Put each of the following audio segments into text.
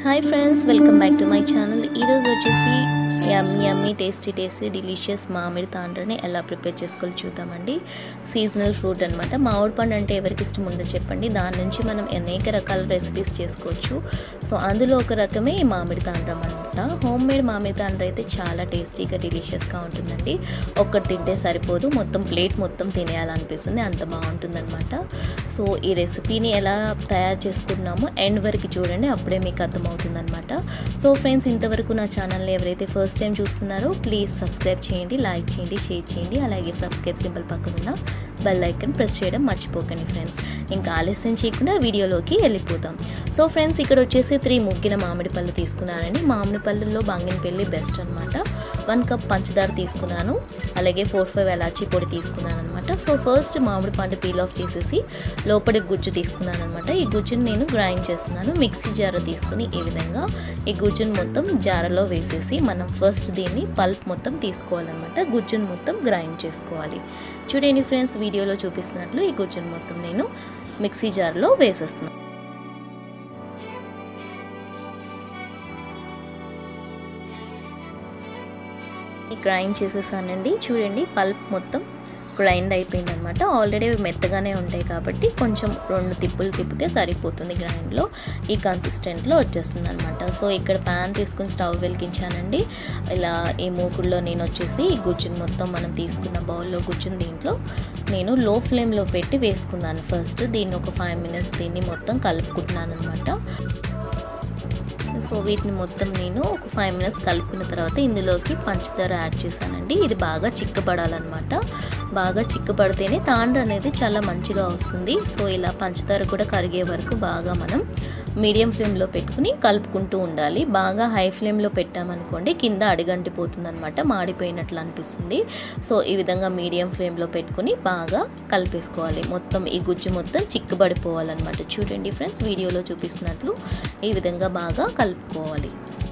hi friends welcome back to my channel ఈరోజు వచ్చేసి yummy yummy tasty tasty delicious మామిడి తాండ్రని ఎలా ప్రిపేర్ చేసుకోవాలో చూద్దామండి సీజనల్ ఫ్రూట్ అనమాట మామిడి పండు అంటే ఎవరికి ఇష్టం ఉండదు చెప్పండి దాని నుంచి మనం అనేక రకాల రెసిపీస్ చేసుకోవచ్చు సో అందులో ఒక రకమే ఈ మామిడి తాండ్రం అనమాట హోమ్ మేడ్ మామిడి తాండ్ర అయితే చాలా టేస్టీగా డిలీషియస్గా ఉంటుందండి ఒక్కటి తింటే సరిపోదు మొత్తం ప్లేట్ మొత్తం తినేయాలనిపిస్తుంది అంత బాగుంటుందన్నమాట సో ఈ రెసిపీని ఎలా తయారు చేసుకుంటున్నామో ఎండ్ వరకు చూడండి అప్పుడే మీకు అర్థమవుతుందన్నమాట సో ఫ్రెండ్స్ ఇంతవరకు నా ఛానల్ని ఎవరైతే ఫస్ట్ టైం చూస్తున్నారో ప్లీజ్ సబ్స్క్రైబ్ చేయండి లైక్ చేయండి షేర్ చేయండి అలాగే సబ్స్క్రైబ్ సింబల్ పక్కన ఉన్న బెల్ ఐకన్ ప్రెస్ చేయడం మర్చిపోకండి ఫ్రెండ్స్ ఇంకా ఆలస్యం చేయకుండా వీడియోలోకి వెళ్ళిపోతాం సో ఫ్రెండ్స్ ఇక్కడ వచ్చేసి త్రీ ముగ్గిన మామిడి పళ్ళు తీసుకున్నానండి మామిడి పళ్ళల్లో బంగినపల్లి బెస్ట్ అనమాట వన్ కప్ పంచదార తీసుకున్నాను అలాగే ఫోర్ ఫైవ్ ఎలాచీ పొడి తీసుకున్నాను అనమాట సో ఫస్ట్ మామిడి పండు పీల్ ఆఫ్ చేసేసి లోపలి గుజ్జు తీసుకున్నాను అనమాట ఈ గుజ్జుని నేను గ్రైండ్ చేస్తున్నాను మిక్సీ జార తీసుకుని ఈ విధంగా ఈ గుజ్జును మొత్తం జారలో వేసేసి మనం ఫస్ట్ దీన్ని పల్ప్ మొత్తం తీసుకోవాలన్నమాట గుజ్జును మొత్తం గ్రైండ్ చేసుకోవాలి చూడండి ఫ్రెండ్స్ వీడియోలో చూపిస్తున్నట్లు ఈ గుజ్జును మొత్తం నేను మిక్సీ జార్లో వేసేస్తున్నాను గ్రైండ్ చేసేసానండి చూడండి పల్ప్ మొత్తం గ్రైండ్ అయిపోయింది అనమాట ఆల్రెడీ మెత్తగానే ఉంటాయి కాబట్టి కొంచెం రెండు తిప్పులు తిప్పితే సరిపోతుంది గ్రైండ్లో ఈ కన్సిస్టెంట్లో వచ్చేస్తుంది అనమాట సో ఇక్కడ ప్యాన్ తీసుకుని స్టవ్ వెలిగించానండి ఇలా ఈ మూకుల్లో నేను వచ్చేసి ఈ గుజ్జుని మొత్తం మనం తీసుకున్న బౌల్లో గుజ్జుని దీంట్లో నేను లో ఫ్లేమ్లో పెట్టి వేసుకున్నాను ఫస్ట్ దీన్ని ఒక ఫైవ్ మినిట్స్ దీన్ని మొత్తం కలుపుకుంటున్నాను అనమాట సో వీటిని మొత్తం నేను ఒక ఫైవ్ మినిట్స్ కలుపుకున్న తర్వాత ఇందులోకి పంచదార యాడ్ చేశానండి ఇది బాగా చిక్కబడాలన్నమాట బాగా చిక్కబడితేనే తాండ్ర అనేది చాలా మంచిగా వస్తుంది సో ఇలా పంచదార కూడా కరిగే వరకు బాగా మనం మీడియం ఫ్లేమ్లో పెట్టుకుని కలుపుకుంటూ ఉండాలి బాగా హై ఫ్లేమ్లో పెట్టామనుకోండి కింద అడిగంటిపోతుంది అనమాట మాడిపోయినట్లు అనిపిస్తుంది సో ఈ విధంగా మీడియం ఫ్లేమ్లో పెట్టుకుని బాగా కలిపేసుకోవాలి మొత్తం ఈ గుజ్జు మొత్తం చిక్కబడిపోవాలన్నమాట చూడండి ఫ్రెండ్స్ వీడియోలో చూపిస్తున్నట్లు ఈ విధంగా బాగా కలుపుకోవాలి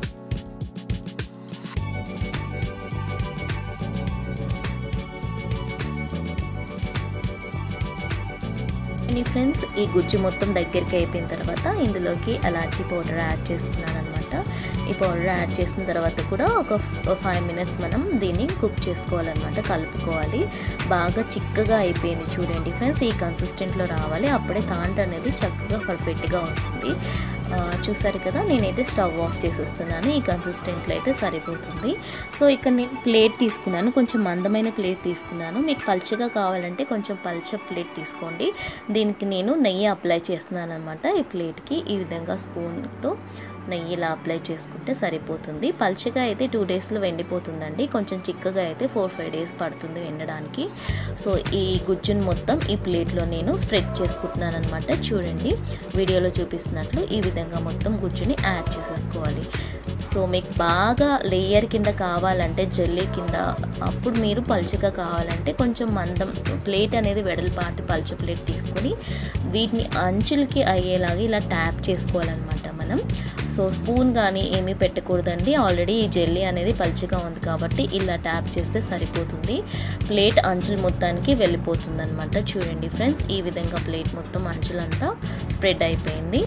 అండ్ ఫ్రెండ్స్ ఈ గుజ్జు మొత్తం దగ్గరికి అయిపోయిన తర్వాత ఇందులోకి అలాచీ పౌడర్ యాడ్ చేస్తున్నాను అనమాట ఈ పౌడర్ యాడ్ చేసిన తర్వాత కూడా ఒక ఫైవ్ మినిట్స్ మనం దీన్ని కుక్ చేసుకోవాలన్నమాట కలుపుకోవాలి బాగా చిక్కగా అయిపోయింది చూడండి ఫ్రెండ్స్ ఈ కన్సిస్టెంట్లో రావాలి అప్పుడే తాండ్ర అనేది చక్కగా పర్ఫెక్ట్గా వస్తుంది చూసారు కదా నేనైతే స్టవ్ ఆఫ్ చేసేస్తున్నాను ఈ కన్సిస్టెంట్లో అయితే సరిపోతుంది సో ఇక్కడ నేను ప్లేట్ తీసుకున్నాను కొంచెం మందమైన ప్లేట్ తీసుకున్నాను మీకు పల్చగా కావాలంటే కొంచెం పల్చ ప్లేట్ తీసుకోండి దీనికి నేను నెయ్యి అప్లై చేస్తున్నాను అనమాట ఈ ప్లేట్కి ఈ విధంగా స్పూన్తో నెయ్యి ఇలా అప్లై చేసుకుంటే సరిపోతుంది పల్చగా అయితే టూ డేస్లో వెండిపోతుందండి కొంచెం చిక్కగా అయితే ఫోర్ ఫైవ్ డేస్ పడుతుంది వెండడానికి సో ఈ గుజ్జును మొత్తం ఈ ప్లేట్లో నేను స్ప్రెడ్ చేసుకుంటున్నాను అనమాట చూడండి వీడియోలో చూపిస్తున్నట్లు ఈ విధంగా మొత్తం గుజ్జుని యాడ్ చేసేసుకోవాలి సో మీకు బాగా లేయర్ కింద కావాలంటే జల్లీ కింద అప్పుడు మీరు పల్చగా కావాలంటే కొంచెం మందం ప్లేట్ అనేది వెడల్పాటి పల్చ ప్లేట్ తీసుకొని వీటిని అంచులకి అయ్యేలాగా ఇలా ట్యాప్ చేసుకోవాలన్నమాట మనం సో స్పూన్ కానీ ఏమీ పెట్టకూడదండి ఆల్రెడీ ఈ జెల్లీ అనేది పల్చగా ఉంది కాబట్టి ఇలా ట్యాప్ చేస్తే సరిపోతుంది ప్లేట్ అంచులు మొత్తానికి వెళ్ళిపోతుంది అనమాట చూడండి ఫ్రెండ్స్ ఈ విధంగా ప్లేట్ మొత్తం అంచులంతా స్ప్రెడ్ అయిపోయింది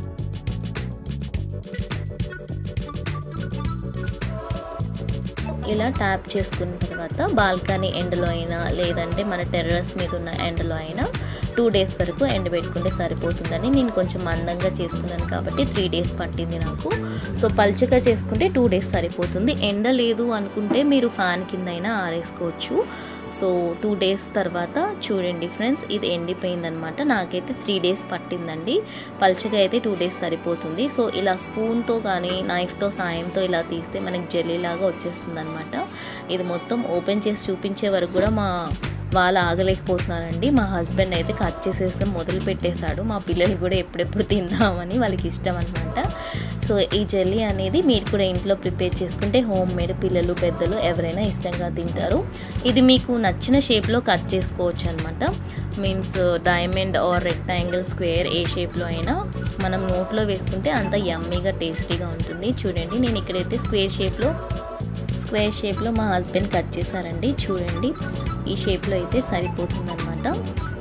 ఇలా ట్యాప్ చేసుకున్న తర్వాత బాల్కనీ ఎండలో అయినా లేదంటే మన టెర్రస్ మీద ఉన్న ఎండలో అయినా టూ డేస్ వరకు ఎండబెట్టుకుంటే సరిపోతుందని నేను కొంచెం మందంగా చేసుకున్నాను కాబట్టి త్రీ డేస్ పట్టింది నాకు సో పల్చగా చేసుకుంటే టూ డేస్ సరిపోతుంది ఎండ లేదు అనుకుంటే మీరు ఫ్యాన్ కింద అయినా ఆరేసుకోవచ్చు సో టూ డేస్ తర్వాత చూడండి ఫ్రెండ్స్ ఇది ఎండిపోయిందనమాట నాకైతే త్రీ డేస్ పట్టిందండి పల్చగా అయితే టూ డేస్ సరిపోతుంది సో ఇలా స్పూన్తో కానీ నైఫ్తో సాయంతో ఇలా తీస్తే మనకి జెల్లీలాగా వచ్చేస్తుంది అనమాట ఇది మొత్తం ఓపెన్ చేసి చూపించే వరకు కూడా మా వాళ్ళు ఆగలేకపోతున్నారండి మా హస్బెండ్ అయితే కట్ చేసేసి మొదలు పెట్టేశాడు మా పిల్లలు కూడా ఎప్పుడెప్పుడు తిందామని వాళ్ళకి ఇష్టం అనమాట సో ఈ జెల్లీ అనేది మీరు కూడా ఇంట్లో ప్రిపేర్ చేసుకుంటే హోమ్ మేడ్ పిల్లలు పెద్దలు ఎవరైనా ఇష్టంగా తింటారు ఇది మీకు నచ్చిన షేప్లో కట్ చేసుకోవచ్చు అనమాట means diamond or rectangle square ఏ షేప్లో అయినా మనం నోట్లో వేసుకుంటే అంత యమ్మీగా టేస్టీగా ఉంటుంది చూడండి నేను ఇక్కడైతే స్క్వేర్ షేప్లో స్క్వేర్ షేప్లో మా హస్బెండ్ కట్ చేశారండి చూడండి ఈ షేప్లో అయితే సరిపోతుందన్నమాట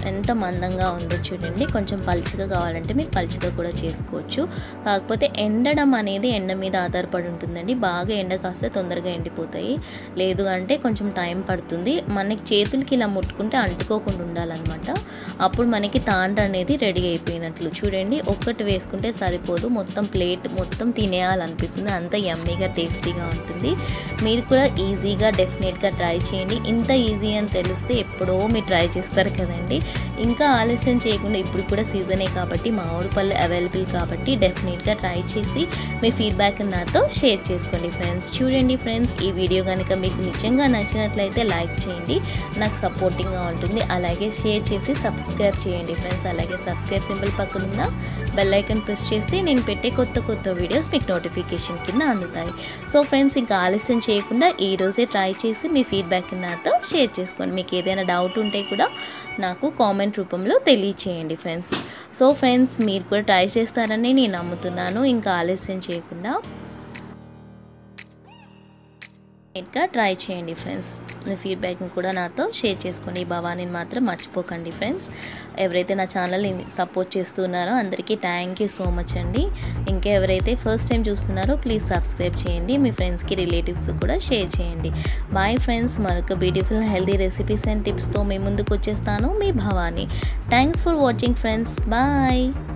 ఎంత మందంగా ఉందో చూడండి కొంచెం పలుచగా కావాలంటే మీరు పలుచగా కూడా చేసుకోవచ్చు కాకపోతే ఎండడం అనేది ఎండ మీద ఆధారపడి ఉంటుందండి బాగా ఎండ కాస్తే తొందరగా ఎండిపోతాయి లేదు అంటే కొంచెం టైం పడుతుంది మనకి చేతులకి ఇలా ముట్టుకుంటే అంటుకోకుండా ఉండాలన్నమాట అప్పుడు మనకి తాండ్ర అనేది రెడీ అయిపోయినట్లు చూడండి ఒక్కటి వేసుకుంటే సరిపోదు మొత్తం ప్లేట్ మొత్తం తినేయాలనిపిస్తుంది అంత యమ్మీగా టేస్టీగా ఉంటుంది మీరు కూడా ఈజీగా డెఫినెట్గా ట్రై చేయండి ఇంత ఈజీ అని తెలిస్తే ఎప్పుడో మీరు ట్రై చేస్తారు కదండి ఇంకా ఆలస్యం చేయకుండా ఇప్పుడు కూడా సీజనే కాబట్టి మామిడి పళ్ళు అవైలబుల్ కాబట్టి డెఫినెట్గా ట్రై చేసి మీ ఫీడ్బ్యాక్ నాతో షేర్ చేసుకోండి ఫ్రెండ్స్ చూడండి ఫ్రెండ్స్ ఈ వీడియో కనుక మీకు నిజంగా నచ్చినట్లయితే లైక్ చేయండి నాకు సపోర్టింగ్గా ఉంటుంది అలాగే షేర్ చేసి సబ్స్క్రైబ్ చేయండి ఫ్రెండ్స్ అలాగే సబ్స్క్రైబ్ సింబల్ పక్కన ఉన్న బెల్ ఐకన్ ప్రెస్ చేస్తే నేను పెట్టే కొత్త కొత్త వీడియోస్ మీకు నోటిఫికేషన్ కింద అందుతాయి సో ఫ్రెండ్స్ ఇంకా ఆలస్యం చేయకుండా ఈ రోజే ట్రై చేసి మీ ఫీడ్బ్యాక్ నాతో షేర్ చేసుకోండి మీకు ఏదైనా డౌట్ ఉంటే కూడా నాకు కామెంట్ రూపంలో తెలియచేయండి ఫ్రెండ్స్ సో ఫ్రెండ్స్ మీరు కూడా ట్రై చేస్తారని నేను నమ్ముతున్నాను ఇంకా ఆలస్యం చేయకుండా నీట్గా ట్రై చేయండి ఫ్రెండ్స్ మీ ఫీడ్బ్యాక్ని కూడా నాతో షేర్ చేసుకోండి ఈ భవానీని మాత్రం మర్చిపోకండి ఫ్రెండ్స్ ఎవరైతే నా ఛానల్ని సపోర్ట్ చేస్తున్నారో అందరికీ థ్యాంక్ యూ సో మచ్ అండి ఇంకా ఎవరైతే ఫస్ట్ టైం చూస్తున్నారో ప్లీజ్ సబ్స్క్రైబ్ చేయండి మీ ఫ్రెండ్స్కి రిలేటివ్స్ కూడా షేర్ చేయండి బాయ్ ఫ్రెండ్స్ మరొక బ్యూటిఫుల్ హెల్దీ రెసిపీస్ అండ్ టిప్స్తో మీ ముందుకు వచ్చేస్తాను మీ Bhavani thanks for watching friends bye